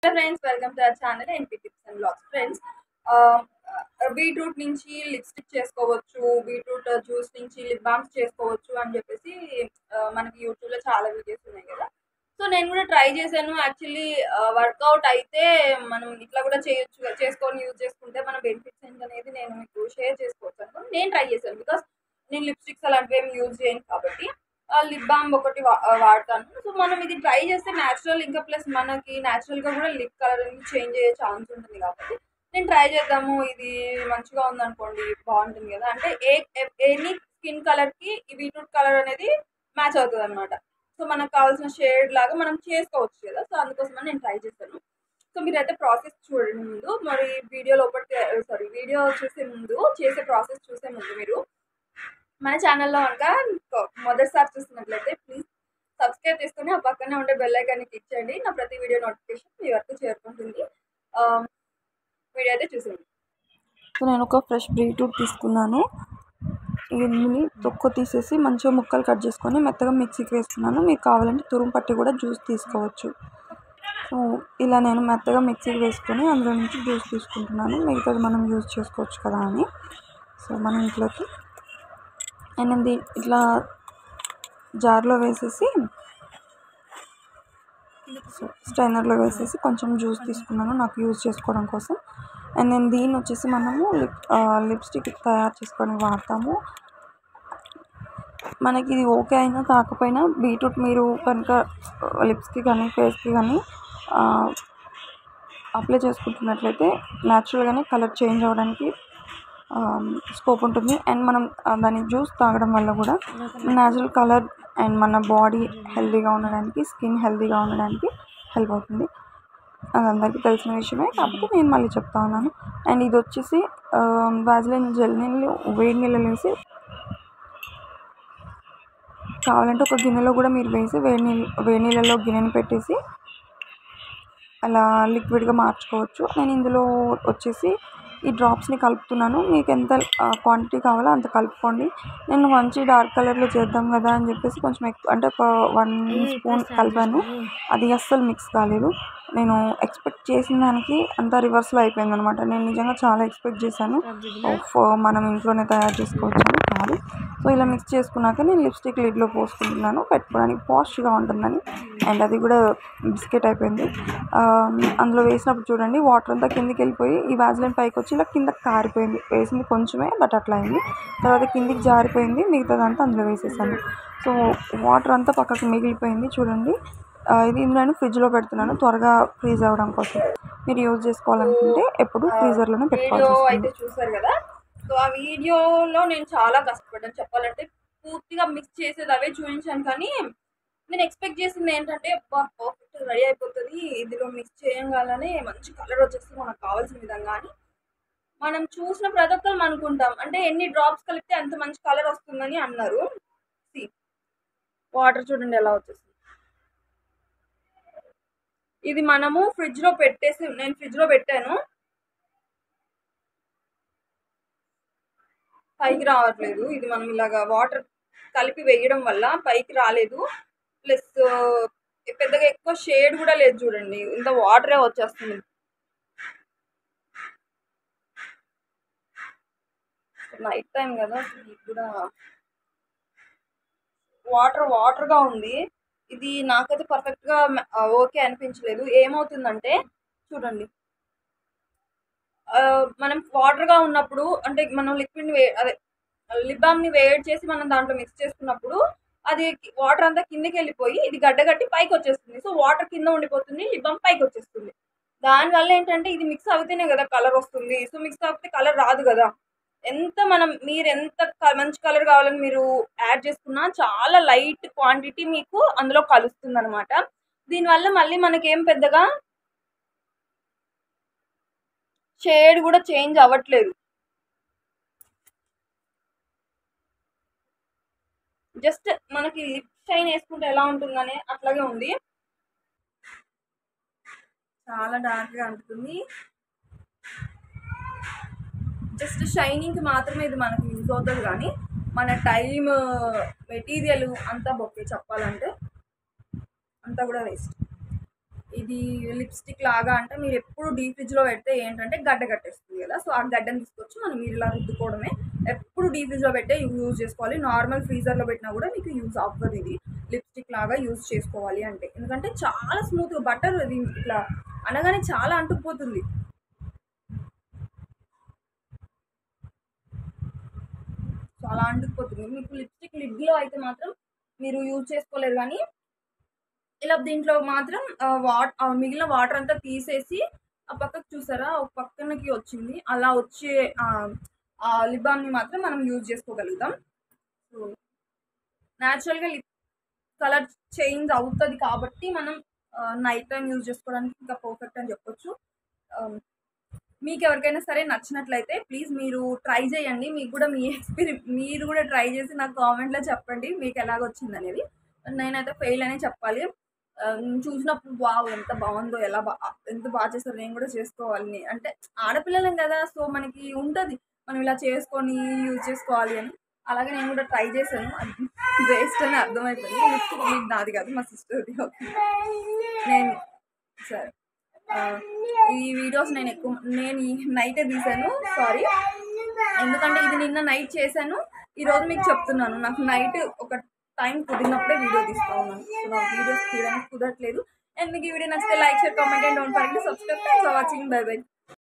friends welcome to our channel NP tips and blogs friends beetroot నుంచి lipstick చేసుకోవచ్చు beetroot juice నుంచి lip balms చేసుకోవచ్చు అని చెప్పేసి ఆ, మనకి యూట్యూబ్లో చాలా వీడియోస్ ఉన్నాయి కదా సో నేను కూడా ట్రై చేశాను యాక్చువల్లీ వర్కౌట్ అయితే మనం ఇట్లా కూడా చేయొచ్చు చేసుకొని యూజ్ చేసుకుంటే మన బెనిఫిట్స్ ఏంటి అనేది నేను మీకు షేర్ చేసుకోవచ్చు అనుకోండి నేను ట్రై చేశాను బికాస్ నేను లిప్స్టిక్స్ అలాంటివి ఏమి యూజ్ చేయను కాబట్టి లిప్ బామ్ ఒకటి వా- ఆ, వాడతాను సో మనం ఇది ట్రై చేస్తే న్యాచురల్ ఇంకా ప్లస్ మనకి న్యాచురల్గా కూడా లిప్ కలర్ అనేది చేంజ్ అయ్యే ఛాన్స్ ఉంటుంది కాబట్టి నేను ట్రై చేద్దాము ఇది మంచిగా ఉందనుకోండి బాగుంటుంది కదా అంటే ఏ ఎనీ స్కిన్ కలర్కి ఈ బీట్రూట్ కలర్ అనేది మ్యాచ్ అవుతుంది అనమాట సో మనకు కావాల్సిన షేడ్ లాగా మనం చేసుకోవచ్చు కదా సో అందుకోసమని నేను ట్రై చేశాను సో మీరైతే ప్రాసెస్ చూడండి ముందు మరి వీడియో లోపలికి సారీ వీడియో చూసే ముందు చేసే ప్రాసెస్ చూసే ముందు మీరు మన ఛానల్లో కనుక మొదటిసారి చూస్తున్నట్లయితే ప్లీజ్ సబ్స్క్రైబ్ చేసుకొని ఆ పక్కనే ఉండే బెల్ ఐకాన్ని క్లిక్ చేయండి నా ప్రతి వీడియో నోటిఫికేషన్ మీ వరకు చేరుకుంటుంది ఆ, వీడియో అయితే చూసేయండి సో నేను ఒక ఫ్రెష్ బీట్రూట్ తీసుకున్నాను ఇవన్నీ తొక్క తీసేసి మంచిగా ముక్కలు కట్ చేసుకొని మెత్తగా మిక్సీకి వేసుకున్నాను మీకు కావాలంటే తురుము పట్టి కూడా జ్యూస్ తీసుకోవచ్చు సో ఇలా నేను మెత్తగా మిక్సీకి వేసుకొని అందులో నుంచి జ్యూస్ తీసుకుంటున్నాను మిగతాది మనం యూజ్ చేసుకోవచ్చు కదా అని సో మన ఇంట్లోకి నేను ఇది ఇట్లా జార్లో వేసేసి సో స్ట్రైనర్లో వేసేసి కొంచెం జ్యూస్ తీసుకున్నాను నాకు యూజ్ చేసుకోవడం కోసం అండ్ దెన్ దీన్ని వచ్చేసి మనము లిప్ లిప్స్టిక్ తయారు చేసుకొని వాడతాము మనకి ఇది ఓకే అయినా కాకపోయినా బీట్రూట్ మీరు కనుక లిప్స్కి కానీ ఫేస్కి కానీ అప్లై చేసుకుంటున్నట్లయితే న్యాచురల్గానే కలర్ చేంజ్ అవ్వడానికి స్కోప్ ఉంటుంది అండ్ మనం ఆ, దాని జ్యూస్ తాగడం వల్ల కూడా న్యాచురల్ కలర్ అండ్ మన బాడీ హెల్తీగా ఉండడానికి స్కిన్ హెల్తీగా ఉండడానికి హెల్ప్ అవుతుంది అది అందరికీ తెలిసిన విషయమే కాకపోతే నేను మళ్ళీ చెప్తా ఉన్నాను అండ్ ఇది వచ్చేసి వాజిలిన్ జెల్ నీళ్ళు వేడి నీళ్ళు వేసి కావాలంటే ఒక గిన్నెలో కూడా మీరు వేసి వేడి నీళ్ళు వేడి నీళ్ళలో గిన్నెని పెట్టేసి అలా లిక్విడ్గా మార్చుకోవచ్చు నేను ఇందులో వచ్చేసి ఈ డ్రాప్స్ని కలుపుతున్నాను మీకు ఎంత క్వాంటిటీ కావాలో అంత కలుపుకోండి నేను మంచి డార్క్ కలర్లో చేద్దాం కదా అని చెప్పేసి కొంచెం ఎక్కువ అంటే ఒక వన్ స్పూన్ కలిపాను అది అస్సలు మిక్స్ కాలేదు నేను ఎక్స్పెక్ట్ చేసిన దానికి అంతా రివర్స్లో అయిపోయింది అనమాట నేను నిజంగా చాలా ఎక్స్పెక్ట్ చేశాను ఆఫ్ మనం ఇంట్లోనే తయారు చేసుకోవచ్చు అని కాదు సో ఇలా మిక్స్ చేసుకున్నాక నేను లిప్స్టిక్ లిడ్లో పోసుకుంటున్నాను పెట్టుకోవడానికి పాష్గా ఉంటుందని అండ్ అది కూడా బిస్కెట్ అయిపోయింది ఆ, అందులో వేసినప్పుడు చూడండి వాటర్ అంతా కిందికి వెళ్ళిపోయి ఈ వ్యాజిలిన్ పైకి వచ్చి ఇలా కిందకి కారిపోయింది వేసింది కొంచెమే బట్ అట్లా అయింది తర్వాత కిందికి జారిపోయింది మిగతాదంతా అందులో వేసేసాను సో వాటర్ అంతా పక్కకు మిగిలిపోయింది చూడండి ఆ, ఇది నేను ఫ్రిడ్జ్లో పెడుతున్నాను త్వరగా ఫ్రీజ్ అవ్వడం కోసం మీరు యూజ్ చేసుకోవాలనుకుంటే ఎప్పుడు ఫ్రీజర్లోనే పెట్టుకోవాల్సి వీడియో వస్తుంది అయితే చూసారు కదా సో ఆ వీడియోలో నేను చాలా కష్టపడ్డాను చెప్పాలంటే పూర్తిగా మిక్స్ చేసేది అవే చూపించాను కానీ నేను ఎక్స్పెక్ట్ చేసింది ఏంటంటే పర్ఫెక్ట్ రెడీ అయిపోతుంది ఇందులో మిక్స్ చేయగానే మంచి కలర్ వచ్చేస్తుంది మనకు కావాల్సిన విధంగా అని మనం చూసిన ప్రతి ఒక్కరు అనుకుంటాం అంటే ఎన్ని డ్రాప్స్ కలిపితే అంత మంచి కలర్ వస్తుందని అన్నారు వాటర్ చూడండి ఎలా వచ్చేస్తుంది ఇది మనము ఫ్రిడ్జ్ లో పెట్టేసి నేను ఫ్రిడ్జ్ లో పెట్టాను పైకి రావట్లేదు ఇది మనం ఇలాగా వాటర్ కలిపి వేయడం వల్ల పైకి రాలేదు ప్లస్ పెద్దగా ఎక్కువ షేడ్ కూడా లేదు చూడండి ఇంత వాటరే వచ్చేస్తుంది నైట్ టైం కదా ఇది కూడా వాటర్ వాటర్గా ఉంది ఇది నాకైతే పర్ఫెక్ట్గా ఓకే అనిపించలేదు ఏమవుతుందంటే చూడండి ఆ, మనం వాటర్గా ఉన్నప్పుడు అంటే మనం లిక్విడ్ని వే అదే లిప్ బామ్ని వేడి చేసి మనం దాంట్లో మిక్స్ చేసుకున్నప్పుడు అది వాటర్ అంతా కిందకి వెళ్ళిపోయి ఇది గడ్డగట్టి పైకి వచ్చేస్తుంది సో వాటర్ కింద ఉండిపోతుంది లిప్ బామ్ పైకి వచ్చేస్తుంది దానివల్ల ఏంటంటే ఇది మిక్స్ అవుతేనే కదా కలర్ వస్తుంది సో మిక్స్ అవుతే కలర్ రాదు కదా ఎంత మనం మీరు ఎంత క- మంచి కలర్ కావాలని మీరు యాడ్ చేసుకున్నా చాలా లైట్ క్వాంటిటీ మీకు అందులో కలుస్తుంది అనమాట దీనివల్ల మళ్ళీ మనకేం పెద్దగా షేడ్ కూడా చేంజ్ అవ్వట్లేదు జస్ట్ మనకి లిప్ షైన్ వేసుకుంటే ఎలా ఉంటుందని అట్లాగే ఉంది చాలా డార్క్గా అంటుతుంది జస్ట్ షైనింగ్కి మాత్రమే ఇది మనకి యూజ్ అవుతుంది కానీ మన టైం మెటీరియల్ అంతా బొక్కే చెప్పాలంటే అంతా కూడా వేస్ట్ ఇది లిప్స్టిక్ లాగా అంటే మీరు ఎప్పుడు డీప్ ఫ్రిడ్జ్లో పెడితే ఏంటంటే గడ్డ కట్టేస్తుంది కదా సో ఆ గడ్డని తీసుకొచ్చి మనం మీరు ఇలా రుద్దుకోవడమే ఎప్పుడు డీప్ ఫ్రిడ్జ్లో పెట్టే యూజ్ చేసుకోవాలి నార్మల్ ఫ్రీజర్లో పెట్టినా కూడా మీకు యూజ్ అవ్వదు ఇది లిప్స్టిక్ లాగా యూజ్ చేసుకోవాలి అంటే ఎందుకంటే చాలా స్మూత్గా బటర్ ఇది ఇట్లా అనగానే చాలా అంటుకుపోతుంది చాలా అంటుకుపోతుంది మీకు లిప్స్టిక్ లిడ్లో అయితే మాత్రం మీరు యూజ్ చేసుకోలేరు కానీ ఇలా దీంట్లో మాత్రం వాట్ మిగిలిన వాటర్ అంతా తీసేసి ఆ పక్కకు చూసారా ఒక పక్కనకి వచ్చింది అలా వచ్చే ఆ లిప్ బామ్ని మాత్రం మనం యూజ్ చేసుకోగలుగుతాం సో న్యాచురల్గా లిప్ కలర్ చేంజ్ అవుతుంది కాబట్టి మనం నైట్ టైం యూజ్ చేసుకోవడానికి ఇంకా పర్ఫెక్ట్ అని చెప్పొచ్చు మీకు ఎవరికైనా సరే నచ్చినట్లయితే ప్లీజ్ మీరు ట్రై చేయండి మీకు కూడా మీ ఎక్స్పీరి మీరు కూడా ట్రై చేసి నాకు కామెంట్లో చెప్పండి మీకు ఎలాగొచ్చింది అనేది నేనైతే ఫెయిల్ అనే చెప్పాలి ఆ, చూసినప్పుడు వావ్ ఎంత బాగుందో ఎలా బా ఎంత బాగా చేస్తారు నేను కూడా చేసుకోవాలి అంటే ఆడపిల్లలం కదా సో మనకి ఉంటుంది మనం ఇలా చేసుకొని యూజ్ చేసుకోవాలి అని అలాగే నేను కూడా ట్రై చేశాను అది వేస్ట్ అని అర్థమైపోయింది లిప్స్టిక్ లిడ్ నాది కాదు మా సిస్టర్ది నేను సరే ఆ, ఈ వీడియోస్ నేను ఎక్కువ నేను ఈ నైటే తీసాను సారీ ఎందుకంటే ఇది నిన్న నైట్ చేశాను ఈరోజు మీకు చెప్తున్నాను నాకు నైట్ ఒక టైం కుదిరినప్పుడే వీడియో తీస్తా ఉన్నాను సో నాకు వీడియోస్ తీయడానికి కుదరట్లేదు అండ్ మీకు ఈ వీడియో నచ్చితే like share comment and don't forget subscribe thanks for watching bye by